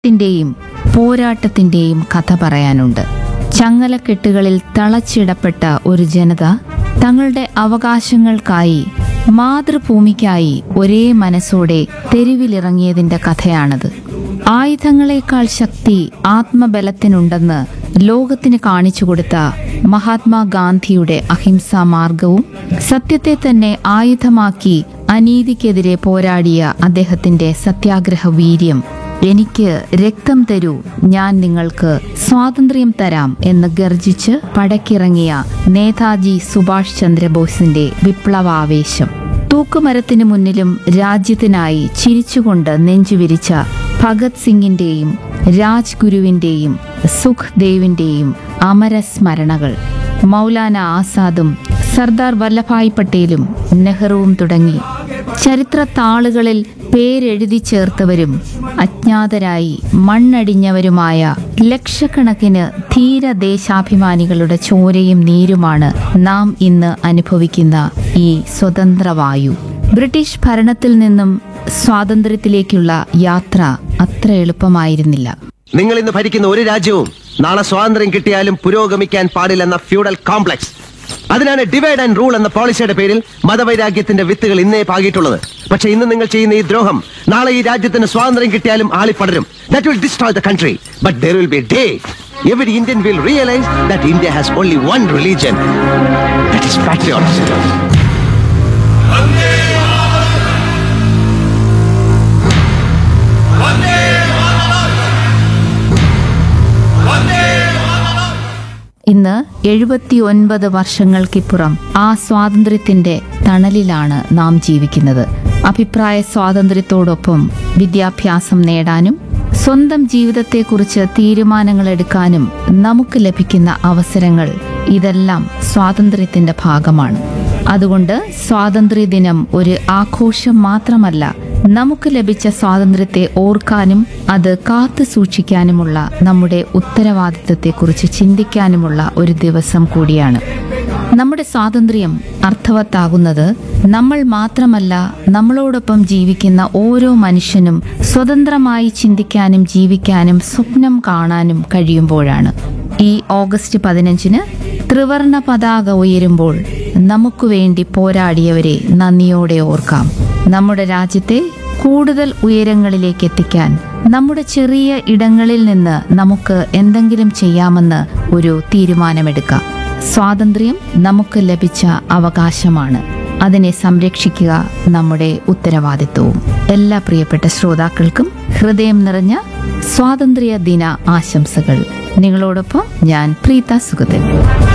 ത്തിന്റെയും പോരാട്ടത്തിന്റെയും കഥ പറയാനുണ്ട് ചങ്ങലക്കെട്ടുകളിൽ തളച്ചിടപ്പെട്ട ഒരു ജനത തങ്ങളുടെ അവകാശങ്ങൾക്കായി മാതൃഭൂമിക്കായി ഒരേ മനസ്സോടെ തെരുവിലിറങ്ങിയതിന്റെ കഥയാണത് ആയുധങ്ങളെക്കാൾ ശക്തി ആത്മബലത്തിനുണ്ടെന്ന് ലോകത്തിന് കാണിച്ചു കൊടുത്ത മഹാത്മാഗാന്ധിയുടെ അഹിംസാ മാർഗവും സത്യത്തെ തന്നെ ആയുധമാക്കി അനീതിക്കെതിരെ പോരാടിയ അദ്ദേഹത്തിന്റെ സത്യാഗ്രഹ വീര്യം എനിക്ക് രക്തം തരൂ ഞാൻ നിങ്ങൾക്ക് സ്വാതന്ത്ര്യം തരാം എന്ന് ഗർജിച്ച് പടക്കിറങ്ങിയ നേതാജി സുഭാഷ് ചന്ദ്രബോസിന്റെ വിപ്ലവാവേശം തൂക്കുമരത്തിന് മുന്നിലും രാജ്യത്തിനായി ചിരിച്ചുകൊണ്ട് നെഞ്ചുവിരിച്ച ഭഗത് സിംഗിന്റെയും രാജ്ഗുരുവിന്റെയും സുഖ്ദേവിന്റെയും അമരസ്മരണകൾ മൗലാന ആസാദും സർദാർ വല്ലഭായ് പട്ടേലും നെഹ്റുവും തുടങ്ങി ചരിത്ര താളുകളിൽ പേരെഴുതി ചേർത്തവരും അജ്ഞാതരായി മണ്ണടിഞ്ഞവരുമായ ലക്ഷക്കണക്കിന് ധീര ദേശാഭിമാനികളുടെ ചോരയും നീരുമാണ് നാം ഇന്ന് അനുഭവിക്കുന്ന ഈ സ്വതന്ത്രവായു ബ്രിട്ടീഷ് ഭരണത്തിൽ നിന്നും സ്വാതന്ത്ര്യത്തിലേക്കുള്ള യാത്ര അത്ര എളുപ്പമായിരുന്നില്ല നിങ്ങൾ ഇന്ന് ഭരിക്കുന്ന ഒരു രാജ്യവും നാളെ സ്വാതന്ത്ര്യം കിട്ടിയാലും പുരോഗമിക്കാൻ പാടില്ലെന്ന ഫ്യൂഡൽ കോംപ്ലക്സ് അതിനാണ് ഡിവൈഡ് ആൻഡ് റൂൾ എന്ന പോളിസിയുടെ പേരിൽ മതവൈരാഗ്യത്തിന്റെ വിത്തുകൾ ഇന്നേ പാകിയിട്ടുള്ളത് പക്ഷെ ഇന്ന് നിങ്ങൾ ചെയ്യുന്ന ഈ ദ്രോഹം നാളെ ഈ രാജ്യത്തിന് സ്വാതന്ത്ര്യം കിട്ടിയാലും ആളിപ്പടരും that will destroy the country but there will be day every Indian will realise that India has only one religion that is patriotism ഇന്ന് എഴുപത്തി ഒൻപത് വർഷങ്ങൾക്കിപ്പുറം ആ സ്വാതന്ത്ര്യത്തിന്റെ തണലിലാണ് നാം ജീവിക്കുന്നത് അഭിപ്രായ സ്വാതന്ത്ര്യത്തോടൊപ്പം വിദ്യാഭ്യാസം നേടാനും സ്വന്തം ജീവിതത്തെക്കുറിച്ച് തീരുമാനങ്ങൾ എടുക്കാനും നമുക്ക് ലഭിക്കുന്ന അവസരങ്ങൾ ഇതെല്ലാം സ്വാതന്ത്ര്യത്തിന്റെ ഭാഗമാണ് അതുകൊണ്ട് സ്വാതന്ത്ര്യദിനം ഒരു ആഘോഷം മാത്രമല്ല നമുക്ക് ലഭിച്ച സ്വാതന്ത്ര്യത്തെ ഓർക്കാനും അത് കാത്തു സൂക്ഷിക്കാനുമുള്ള നമ്മുടെ ഉത്തരവാദിത്തത്തെക്കുറിച്ച് ചിന്തിക്കാനുമുള്ള ഒരു ദിവസം കൂടിയാണ് നമ്മുടെ സ്വാതന്ത്ര്യം അർത്ഥവത്താകുന്നത് നമ്മൾ മാത്രമല്ല നമ്മളോടൊപ്പം ജീവിക്കുന്ന ഓരോ മനുഷ്യനും സ്വതന്ത്രമായി ചിന്തിക്കാനും ജീവിക്കാനും സ്വപ്നം കാണാനും കഴിയുമ്പോഴാണ് ഈ ഓഗസ്റ്റ് പതിനഞ്ചിന് ത്രിവർണ പതാക ഉയരുമ്പോൾ നമുക്ക് വേണ്ടി പോരാടിയവരെ നന്ദിയോടെ ഓർക്കാം നമ്മുടെ രാജ്യത്തെ കൂടുതൽ ഉയരങ്ങളിലേക്ക് എത്തിക്കാൻ നമ്മുടെ ചെറിയ ഇടങ്ങളിൽ നിന്ന് നമുക്ക് എന്തെങ്കിലും ചെയ്യാമെന്ന് ഒരു തീരുമാനമെടുക്കാം സ്വാതന്ത്ര്യം നമുക്ക് ലഭിച്ച അവകാശമാണ് അതിനെ സംരക്ഷിക്കുക നമ്മുടെ ഉത്തരവാദിത്വവും എല്ലാ പ്രിയപ്പെട്ട ശ്രോതാക്കൾക്കും ഹൃദയം നിറഞ്ഞ സ്വാതന്ത്ര്യ ദിന ആശംസകൾ നിങ്ങളോടൊപ്പം ഞാൻ പ്രീത സുഗതൻ